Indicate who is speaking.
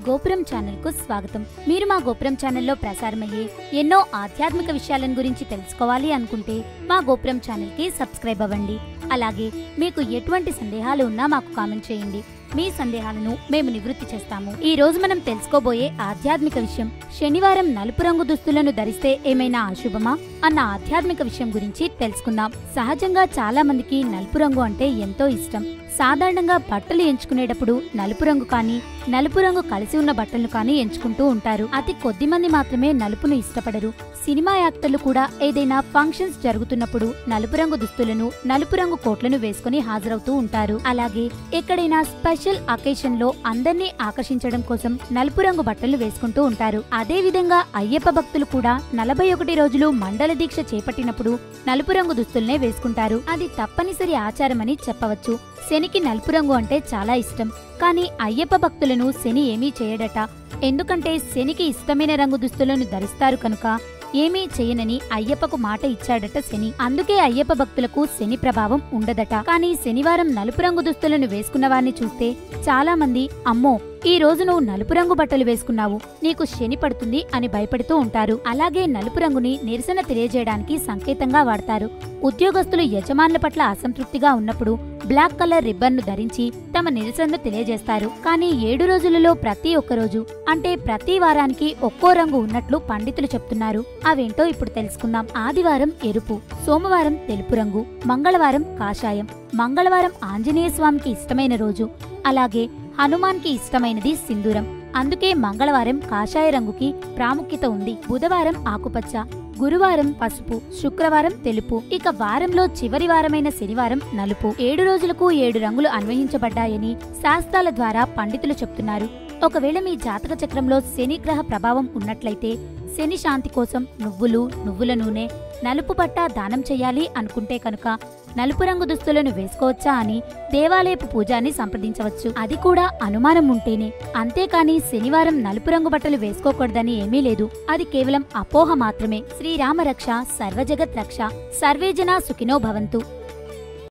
Speaker 1: గోపురం ఛానల్ కు స్వాగతం మీరు మా గోపురం ఛానల్లో ప్రసారమయ్యే ఎన్నో ఆధ్యాత్మిక విషయాలను గురించి తెలుసుకోవాలి అనుకుంటే మా గోపురం ఛానల్ కి సబ్స్క్రైబ్ అవ్వండి అలాగే మీకు ఎటువంటి సందేహాలు ఉన్నా మాకు కామెంట్ చేయండి మీ సందేహాలను మేము నివృత్తి చేస్తాము ఈ రోజు మనం తెలుసుకోబోయే ఆధ్యాత్మిక విషయం శనివారం నలుపు రంగు దుస్తులను ధరిస్తే ఏమైనా అశుభమా అన్న ఆధ్యాత్మిక విషయం గురించి తెలుసుకుందాం సహజంగా చాలా మందికి నలుపు రంగు అంటే ఎంతో ఇష్టం సాధారణంగా బట్టలు ఎంచుకునేటప్పుడు నలుపు రంగు కానీ నలుపు రంగు కలిసి ఉన్న బట్టలను కానీ ఎంచుకుంటూ ఉంటారు అతి కొద్ది మంది మాత్రమే నలుపును ఇష్టపడరు సినిమా యాక్టర్లు కూడా ఏదైనా ఫంక్షన్స్ జరుగుతున్నప్పుడు నలుపు రంగు దుస్తులను నలుపు రంగు కోట్లను వేసుకుని హాజరవుతూ ఉంటారు అలాగే ఎక్కడైనా స్పెషల్ అకేషన్ లో అందర్నీ ఆకర్షించడం కోసం నలుపు రంగు బట్టలు వేసుకుంటూ ఉంటారు అదే విధంగా అయ్యప్ప భక్తులు కూడా నలభై ఒకటి రోజులు మండల దీక్ష చేపట్టినప్పుడు నలుపు రంగు దుస్తుల్నే వేసుకుంటారు అది తప్పనిసరి ఆచారమని చెప్పవచ్చు శనికి నలుపు రంగు అంటే చాలా ఇష్టం కానీ అయ్యప్ప భక్తులను శని ఏమీ చేయడట ఎందుకంటే శనికి ఇష్టమైన రంగు దుస్తులను ధరిస్తారు కనుక ఏమీ చేయనని అయ్యప్పకు మాట ఇచ్చాడట శని అందుకే అయ్యప్ప భక్తులకు శని ప్రభావం ఉండదట కానీ శనివారం నలుపు రంగు దుస్తులను వేసుకున్న వారిని చూస్తే చాలా మంది అమ్మో ఈ రోజు నువ్వు నలుపు రంగు బట్టలు వేసుకున్నావు నీకు శని పడుతుంది అని భయపడుతూ ఉంటారు అలాగే నలుపు రంగుని నిరసన తెలియజేయడానికి సంకేతంగా వాడతారు ఉద్యోగస్తులు యజమానుల పట్ల అసంతృప్తిగా ఉన్నప్పుడు బ్లాక్ కలర్ రిబ్బన్ ను ధరించి తమ నిరసనను తెలియజేస్తారు కానీ ఏడు రోజులలో ప్రతి ఒక్క రోజు అంటే ప్రతి వారానికి ఒక్కో రంగు ఉన్నట్లు పండితులు చెప్తున్నారు అవేంటో ఇప్పుడు తెలుసుకుందాం ఆదివారం ఎరుపు సోమవారం తెలుపు రంగు మంగళవారం కాషాయం మంగళవారం ఆంజనేయ స్వామికి ఇష్టమైన రోజు అలాగే హనుమాన్కి ఇష్టమైనది సింధూరం అందుకే మంగళవారం కాషాయ రంగుకి ప్రాముఖ్యత ఉంది బుధవారం ఆకుపచ్చ గురువారం పసుపు శుక్రవారం తెలుపు ఇక వారంలో చివరి వారమైన శనివారం నలుపు ఏడు రోజులకు ఏడు రంగులు అన్వయించబడ్డాయని శాస్త్రాల ద్వారా పండితులు చెప్తున్నారు ఒకవేళ మీ జాతక చక్రంలో శని గ్రహ ప్రభావం ఉన్నట్లయితే శని శాంతి కోసం నువ్వులు నువ్వుల నూనె నలుపు పట్ట దానం చెయ్యాలి అనుకుంటే కనుక నలుపు రంగు దుస్తులను వేసుకోవచ్చా అని దేవాలయపు పూజాన్ని సంప్రదించవచ్చు అది కూడా అనుమానం ఉంటేనే అంతేకాని శనివారం నలుపు రంగు బట్టలు వేసుకోకూడదని ఏమీ లేదు అది కేవలం అపోహ మాత్రమే శ్రీరామ రక్ష సర్వజగత్ రక్ష సర్వేజన సుఖినో భవంతు